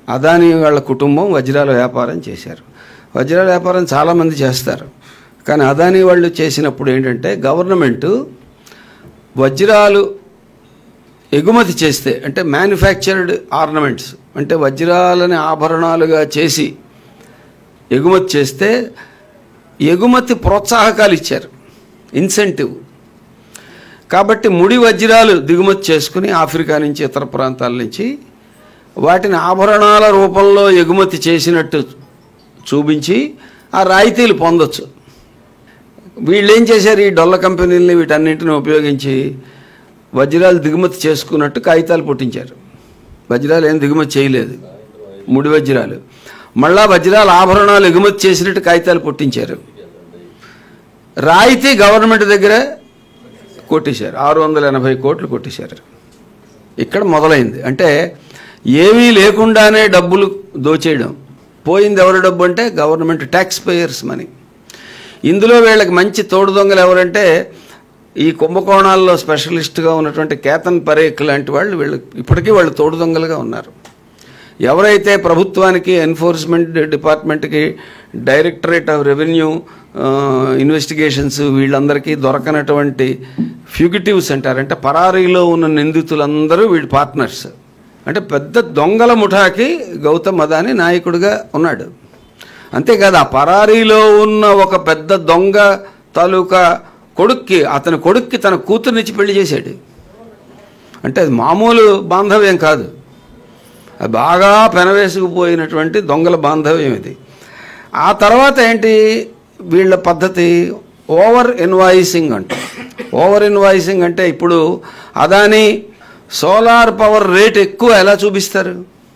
అదాని వాళ్ళ కుటుంబం వజ్రాల వ్యాపారం చేశారు వజ్రాల వ్యాపారం చాలామంది చేస్తారు కానీ అదాని వాళ్ళు చేసినప్పుడు ఏంటంటే గవర్నమెంటు వజ్రాలు ఎగుమతి చేస్తే అంటే మ్యానుఫ్యాక్చర్డ్ ఆర్నమెంట్స్ అంటే వజ్రాలని ఆభరణాలుగా చేసి ఎగుమతి చేస్తే ఎగుమతి ప్రోత్సాహకాలు ఇచ్చారు ఇన్సెంటివ్ కాబట్టి ముడి వజ్రాలు దిగుమతి చేసుకుని ఆఫ్రికా నుంచి ఇతర ప్రాంతాల నుంచి వాటిని ఆభరణాల రూపంలో ఎగుమతి చేసినట్టు చూపించి ఆ రాయితీలు పొందొచ్చు వీళ్ళు ఏం చేశారు ఈ డొల్ల కంపెనీలని వీటన్నింటిని ఉపయోగించి వజ్రాలు దిగుమతి చేసుకున్నట్టు కాగితాలు పుట్టించారు వజ్రాలు ఏం దిగుమతి చేయలేదు ముడి వజ్రాలు మళ్ళా వజ్రాల ఆభరణాలు ఎగుమతి చేసినట్టు కాగితాలు పుట్టించారు రాయితీ గవర్నమెంట్ దగ్గర కొట్టేశారు ఆరు వందల ఎనభై కోట్లు కొట్టేశారు ఇక్కడ మొదలైంది అంటే ఏమీ లేకుండానే డబ్బులు దోచేయడం పోయింది ఎవరి డబ్బు అంటే గవర్నమెంట్ ట్యాక్స్ పేయర్స్ మనీ ఇందులో వీళ్ళకి మంచి తోడు దొంగలు ఎవరంటే ఈ కుంభకోణాల్లో స్పెషలిస్ట్గా ఉన్నటువంటి కేతన్ పరేఖ్ లాంటి వాళ్ళు వీళ్ళు ఇప్పటికీ వాళ్ళు తోడు దొంగలుగా ఉన్నారు ఎవరైతే ప్రభుత్వానికి ఎన్ఫోర్స్మెంట్ డిపార్ట్మెంట్కి డైరెక్టరేట్ ఆఫ్ రెవెన్యూ ఇన్వెస్టిగేషన్స్ వీళ్ళందరికీ దొరకనటువంటి ఫ్యూగిటివ్స్ అంటారు అంటే పరారీలో ఉన్న నిందితులందరూ వీడి పార్ట్నర్స్ అంటే పెద్ద దొంగల ముఠాకి గౌతమ్ అదాని నాయకుడిగా ఉన్నాడు అంతేకాదు ఆ పరారీలో ఉన్న ఒక పెద్ద దొంగ తాలూకా కొడుక్కి అతని కొడుక్కి తన కూతుర్నిచ్చి పెళ్లి చేశాడు అంటే అది మామూలు బాంధవ్యం కాదు అది బాగా పెనవేసుకుపోయినటువంటి దొంగల బాంధవ్యం ఇది ఆ తర్వాత ఏంటి వీళ్ళ పద్ధతి ఓవర్ ఇన్వాయిసింగ్ అంట ఓవర్ ఇన్వాయిసింగ్ అంటే ఇప్పుడు అదాని సోలార్ పవర్ రేట్ ఎక్కువ ఎలా చూపిస్తారు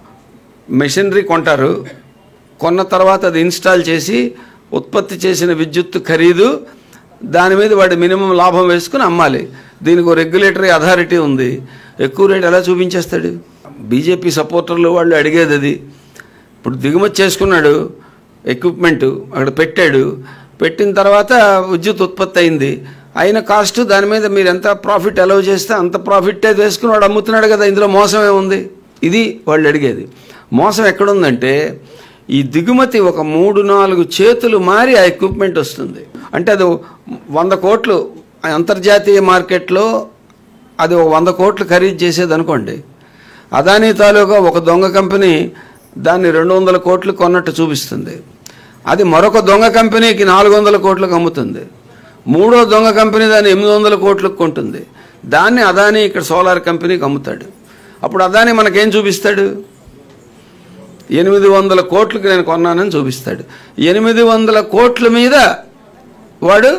మెషినరీ కొంటారు కొన్న తర్వాత అది ఇన్స్టాల్ చేసి ఉత్పత్తి చేసిన విద్యుత్ ఖరీదు దాని మీద వాడి మినిమం లాభం వేసుకుని అమ్మాలి దీనికి ఒక రెగ్యులేటరీ అథారిటీ ఉంది ఎక్కువ రేట్ ఎలా చూపించేస్తాడు బీజేపీ సపోర్టర్లు వాళ్ళు అడిగేది అది ఇప్పుడు దిగుమతి చేసుకున్నాడు ఎక్విప్మెంట్ అక్కడ పెట్టాడు పెట్టిన తర్వాత విద్యుత్ ఉత్పత్తి అయింది అయిన కాస్ట్ దాని మీద మీరు ఎంత ప్రాఫిట్ అలౌ చేస్తే అంత ప్రాఫిట్ వేసుకుని వాడు అమ్ముతున్నాడు కదా ఇందులో మోసం ఏముంది ఇది వాళ్ళు అడిగేది మోసం ఎక్కడుందంటే ఈ దిగుమతి ఒక మూడు నాలుగు చేతులు మారి ఆ ఎక్విప్మెంట్ వస్తుంది అంటే అది వంద కోట్లు అంతర్జాతీయ మార్కెట్లో అది ఒక వంద కోట్లు ఖరీదు చేసేది అనుకోండి అదానీ తాలూకా ఒక దొంగ కంపెనీ దాన్ని రెండు వందల కోట్లు కొన్నట్టు చూపిస్తుంది అది మరొక దొంగ కంపెనీకి నాలుగు వందల కోట్లకు అమ్ముతుంది మూడో దొంగ కంపెనీ దాన్ని ఎనిమిది వందల కోట్లకు కొంటుంది దాన్ని అదానీ ఇక్కడ సోలార్ కంపెనీకి అమ్ముతాడు అప్పుడు అదానీ మనకేం చూపిస్తాడు ఎనిమిది వందల కోట్లకు నేను కొన్నానని చూపిస్తాడు ఎనిమిది వందల కోట్ల మీద వాడు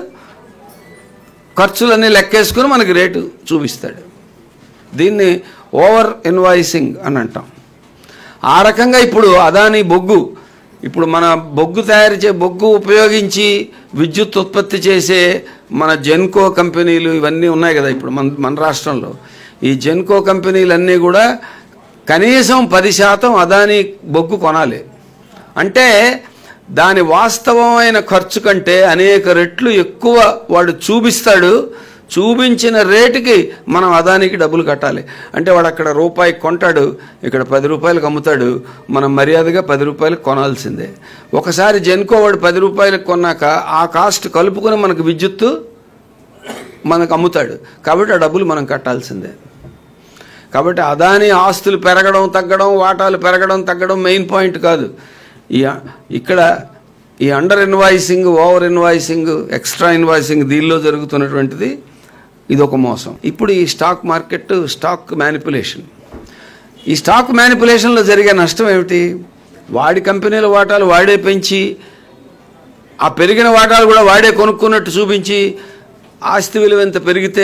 ఖర్చులన్నీ లెక్కేసుకుని మనకి రేటు చూపిస్తాడు దీన్ని ఓవర్ ఇన్వాయిసింగ్ అని అంటాం ఆ రకంగా ఇప్పుడు అదాని బొగ్గు ఇప్పుడు మన బొగ్గు తయారు చే బొగ్గు ఉపయోగించి విద్యుత్ ఉత్పత్తి చేసే మన జెన్కో కంపెనీలు ఇవన్నీ ఉన్నాయి కదా ఇప్పుడు మన మన రాష్ట్రంలో ఈ జెన్కో కంపెనీలన్నీ కూడా కనీసం పది శాతం అదాని బొగ్గు కొనాలి అంటే దాని వాస్తవమైన ఖర్చు కంటే అనేక రెట్లు ఎక్కువ వాడు చూపిస్తాడు చూపించిన రేటుకి మనం అదానికి డబ్బులు కట్టాలి అంటే వాడు అక్కడ రూపాయి కొంటాడు ఇక్కడ పది రూపాయలకు అమ్ముతాడు మనం మర్యాదగా పది రూపాయలకు కొనాల్సిందే ఒకసారి జెన్కో వాడు పది రూపాయలకు కొన్నాక ఆ కాస్ట్ కలుపుకొని మనకు విద్యుత్తు మనకు అమ్ముతాడు కాబట్టి ఆ డబ్బులు మనం కట్టాల్సిందే కాబట్టి అదాని ఆస్తులు పెరగడం తగ్గడం వాటాలు పెరగడం తగ్గడం మెయిన్ పాయింట్ కాదు ఈ ఇక్కడ ఈ under invoicing over invoicing extra invoicing దీనిలో జరుగుతున్నటువంటిది ఇది ఒక మోసం ఇప్పుడు ఈ స్టాక్ మార్కెట్ స్టాక్ మ్యానిపులేషన్ ఈ స్టాక్ మ్యానిపులేషన్లో జరిగే నష్టం ఏమిటి వాడి కంపెనీల వాటాలు వాడే పెంచి ఆ పెరిగిన వాటాలు కూడా వాడే కొనుక్కున్నట్టు చూపించి ఆస్తి విలువ ఎంత పెరిగితే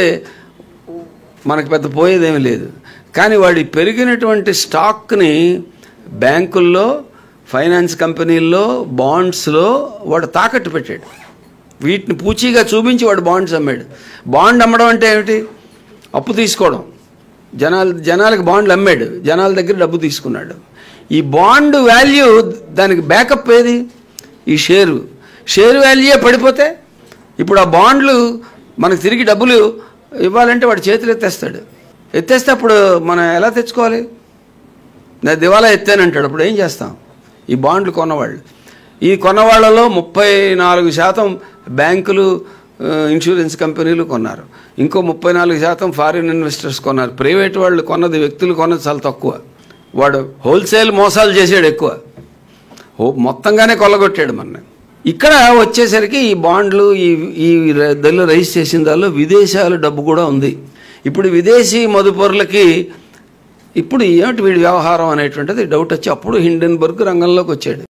మనకు పెద్ద పోయేదేమీ లేదు కానీ వాడి పెరిగినటువంటి స్టాక్ని బ్యాంకుల్లో ఫైనాన్స్ కంపెనీల్లో బాండ్స్లో వాడు తాకట్టు పెట్టాడు వీటిని పూచీగా చూపించి వాడు బాండ్స్ అమ్మాడు బాండ్ అమ్మడం అంటే ఏమిటి అప్పు తీసుకోవడం జనాలు జనాలకు బాండ్లు అమ్మాడు జనాల దగ్గర డబ్బు తీసుకున్నాడు ఈ బాండ్ వాల్యూ దానికి బ్యాకప్ ఏది ఈ షేరు షేర్ వాల్యూయే పడిపోతే ఇప్పుడు ఆ బాండ్లు మనకు తిరిగి డబ్బులు ఇవ్వాలంటే వాడు చేతులు ఎత్తేస్తాడు ఎత్తేస్తే అప్పుడు మనం ఎలా తెచ్చుకోవాలి నేను దివాలా ఎత్తానంటాడు అప్పుడు ఏం చేస్తాం ఈ బాండ్లు కొన్నవాళ్ళు ఈ కొన్నవాళ్లలో ముప్పై నాలుగు శాతం బ్యాంకులు ఆ, ఇన్సూరెన్స్ కంపెనీలు కొన్నారు ఇంకో ముప్పై నాలుగు శాతం ఫారిన్ ఇన్వెస్టర్స్ కొన్నారు ప్రైవేట్ వాళ్ళు కొన్నది వ్యక్తులు కొన్నది చాలా తక్కువ వాడు హోల్సేల్ మోసాలు చేసాడు ఎక్కువ ఓ మొత్తంగానే కొల్లగొట్టాడు మన ఇక్కడ వచ్చేసరికి ఈ బాండ్లు ఈ ఈ దళ్ళు రైజ్ చేసిన దానిలో విదేశాల డబ్బు కూడా ఉంది ఇప్పుడు విదేశీ మదుపరులకి ఇప్పుడు ఏమిటి వీడి వ్యవహారం అనేటువంటిది డౌట్ వచ్చి అప్పుడు హిండెన్బర్గ్ రంగంలోకి వచ్చాడు